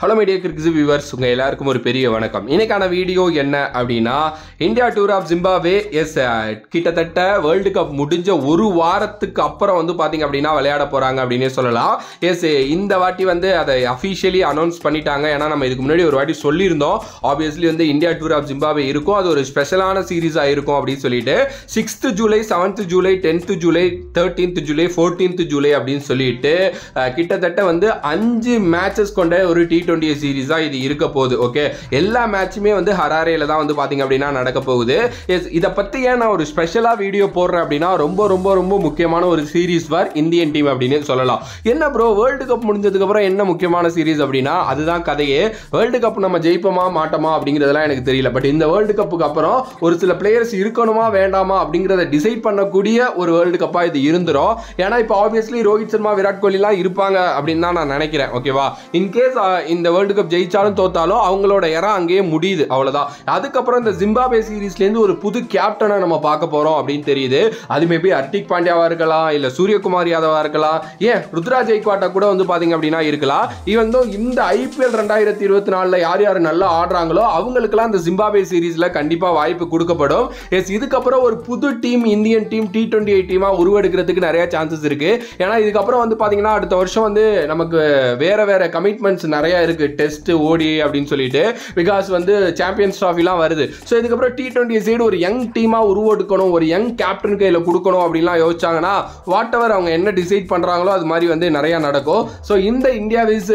hello media கிரிக்ஸ் viewers உங்கள் எல்லாருக்கும் ஒரு பெரிய வணக்கம் இன்னைக்கான வீடியோ என்ன அப்படின்னா India tour of Zimbabwe yes கிட்டத்தட்ட வேர்ல்டு கப் முடிஞ்ச ஒரு வாரத்துக்கு அப்புறம் வந்து பார்த்தீங்க அப்படின்னா விளையாட போகிறாங்க அப்படின்னே சொல்லலாம் எஸ் இந்த வாட்டி வந்து அதை அஃபிஷியலி அனௌன்ஸ் பண்ணிட்டாங்க ஏன்னா நம்ம இதுக்கு முன்னாடி ஒரு வாட்டி சொல்லியிருந்தோம் ஆப்வியஸ்லி வந்து இந்தியா டூர் ஆஃப் ஜிம்பாவே இருக்கும் அது ஒரு ஸ்பெஷலான சீரீஸாக இருக்கும் அப்படின்னு சொல்லிட்டு sixth July seventh July tenth July thirteenth July fourteenth July அப்படின்னு சொல்லிட்டு அஹ், கிட்டத்தட்ட வந்து அஞ்சு மேட்சஸ் கொண்ட ஒரு டி டுவெண்ட்டி சீரீஸாக இது இருக்க போகுது ஓகே எல்லா மேட்சுமே வந்து ஹராரேல தான் வந்து பார்த்தீங்க அப்படின்னா நடக்க போகுது எஸ் இதை பற்றி ஏன் நான் ஒரு ஸ்பெஷலாக வீடியோ போடுறேன் அப்படின்னா ரொம்ப ரொம்ப ரொம்ப முக்கியமான ஒரு சீரீஸ் ஃபார் இந்தியன் டீம் அப்படின்னு சொல்லலாம் என்ன ப்ரோ வேர்ல்டு கப் முடிஞ்சதுக்கப்புறம் என்ன முக்கியமான சீரீஸ் அப்படின்னா அதுதான் கதையே வேர்ல்டு கப் நம்ம ஜெயிப்போமா மாட்டோமா அப்படிங்கிறதெல்லாம் எனக்கு தெரியல பட் இந்த வேர்ல்டு கப்புக்கு அப்புறம் ஒரு சில பிளேயர்ஸ் இருக்கணுமா வேண்டாமா அப்படிங்கிறத டிசைட் பண்ணக்கூடிய ஒரு வேர்ல்டு கப்பாக இது இருந்துரும் ஏன்னா இப்போ ஆப்வியஸ்லி ரோஹித் சர்மா விராட் கோலிலாம் இருப்பாங்க அப்படின்னு தான் நான் நினைக்கிறேன் ஓகேவா இன்கேஸ் இந்த வேர்ல்டு கப் ஜெயிச்சாலும் தோத்தாலும் அவங்களோட இடம் அங்கேயே முடியுது அவ்வளோதான் அதுக்கப்புறம் இந்த ஜிம்பாபே சீரீஸ்லேருந்து ஒரு புது கேப்டனை நம்ம பார்க்க போகிறோம் அப்படின்னு தெரியுது அது மேபி ஹர்திக் பாண்டியாவா இருக்கலாம் இல்லை சூரியகுமார் யாதவா இருக்கலாம் ஏன் ருத்ராஜ் ஜெய்க்வாட்டா கூட வந்து பார்த்தீங்க அப்படின்னா இருக்கலாம் ஈவன் தோ இந்த ஐபிஎல் ரெண்டாயிரத்தி இருபத்தி நாலில் யார் யார் நல்லா ஆடுறாங்களோ அவங்களுக்குலாம் இந்த ஜிம்பாபே சீரீஸில் கண்டிப்பாக வாய்ப்பு கொடுக்கப்படும் எஸ் இதுக்கப்புறம் ஒரு புது team Indian team T twenty eight டீமாக உருவெடுக்கிறதுக்கு நிறைய சான்சஸ் இருக்கு ஏன்னா இதுக்கப்புறம் வந்து பார்த்தீங்கன்னா அடுத்த வருஷம் வந்து நமக்கு வேற வேற கமிட்மெண்ட்ஸ் நிறைய இருக்கு டெஸ்ட் ஓடி அப்படின்னு சொல்லிட்டு பிகாஸ் வந்து சாம்பியன்ஸ் ட்ராஃபிலாம் வருது ஸோ இதுக்கப்புறம் டி டுவெண்ட்டி சைடு ஒரு யங் டீமாக உருவெடுக்கணும் ஒரு யங் கேப்டன் கையில் கொடுக்கணும் அப்படின்லாம் யோசிச்சாங்கன்னா வாட் எவர் அவங்க என்ன டிசைட் பண்ணுறாங்களோ அது மாதிரி வந்து நிறையா நடக்கும் ஸோ இந்த இந்தியா விஸ்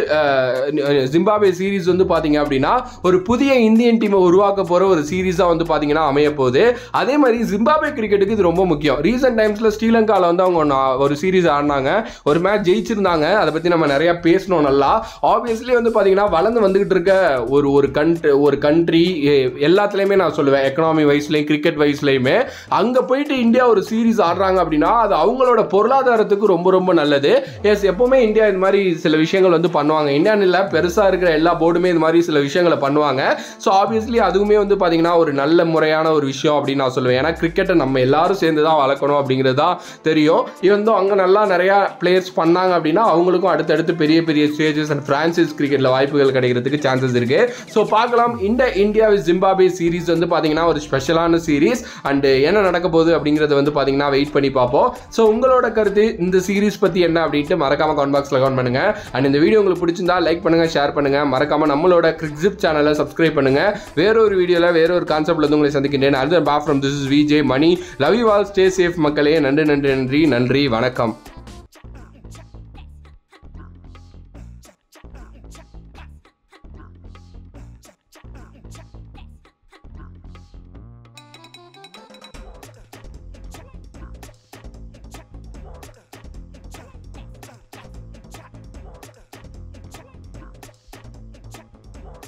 ஜிம்பாபே சீரிஸ் வந்து பார்த்தீங்க அப்படின்னா ஒரு புதிய இந்தியன் டீமை உருவாக்க போகிற ஒரு சீரீஸாக வந்து பார்த்தீங்கன்னா அமைய போகுது அதே மாதிரி ஜிம்பாபே கிரிக்கெட்டுக்கு இது ரொம்ப முக்கியம் ரீசெண்ட் டைம்ஸில் ஸ்ரீலங்காவில் வந்து அவங்க ஒண்ணு- ஒரு சீரீஸ் ஆடினாங்க ஒரு மேட்ச் ஜெயிச்சிருந்தாங்க அதை பற்றி நம்ம நிறையா பேசணும் நல்லா ஆப்வியஸ்லி வந்து பார்த்தீங்கன்னா வளர்ந்து வந்துகிட்டு இருக்க ஒரு ஒரு கண்ட்ரி ஒரு கண்ட்ரி எல்லாத்துலேயுமே நான் சொல்லுவேன் எக்கனாமி வைஸ்லையும் கிரிக்கெட் வைஸ்லையுமே அங்கே போயிட்டு இந்தியா ஒரு சீரீஸ் ஆடுறாங்க அப்படின்னா அது அவங்களோட பொருளாதாரத்துக்கு ரொம்ப ரொம்ப நல்லது எஸ் எப்பவுமே இந்தியா இது மாதிரி சில விஷயங்கள் வந்து பண்ணுவாங்க இந்தியான்னு இல்லை பெருசாக இருக்கிற எல்லா போர்டுமே இது மாதிரி சில விஷயங்களை பண்ணுவாங்க ஸோ ஆப்வியஸ்லி அதுவுமே வந்து பார்த்தீங்கன்னா ஒரு நல்ல முறையான ஒரு விஷயம் அப்படின்னு நான் சொல்லுவேன் ஏன்னா கிரிக்கெட்டை நம்ம எல்லாரும் சேர்ந்து தான் வளர்க்கணும் அப்படிங்கிறது தான் தெரியும் இவன் அங்கே நல்லா நிறையா பிளேயர்ஸ் பண்ணாங்க அப்படின்னா அவங்களுக்கும் அடுத்தடுத்து பெரிய பெரிய ஸ்டேஜஸ் அண்ட் பிரான்சிஸ் கிரிக்கெட்டில் வாய்ப்புகள் கிடைக்கிறதுக்கு சான்சஸ் இருக்கு ஸோ பார்க்கலாம் இந்த இந்தியா வித் ஜிம்பாபே சீரிஸ் வந்து பார்த்தீங்கன்னா ஒரு ஸ்பெஷலான சீரிஸ் அண்ட் என்ன நடக்க போகுது அப்படிங்கிறத வந்து பார்த்தீங்கன்னா வெயிட் பண்ணி பார்ப்போம் ஸோ உங்களோட கருத்து இந்த சீரிஸ் பற்றி என்ன அப்படின்ட்டு மறக்காம கமெண்ட் பாக்ஸில் கமெண்ட் பண்ணுங்க அண்ட் இந்த வீடியோ உங்களுக்கு பிடிச்சிருந்தா லைக் பண்ணுங்க ஷேர் பண்ணுங்க மறக்காம நம்மளோட கிரிக்ஸிப் சேனலை சப்ஸ்கிரைப் பண்ணுங்க வேறொரு வீடியோவில் வேற ஒரு கான்செப்ட்ல வந்து உங்களை சந்திக்கின்றேன் அது பா from this is Vijay Mani love you all stay safe மக்களே நன்றி நன்றி நன்றி நன்றி வணக்கம்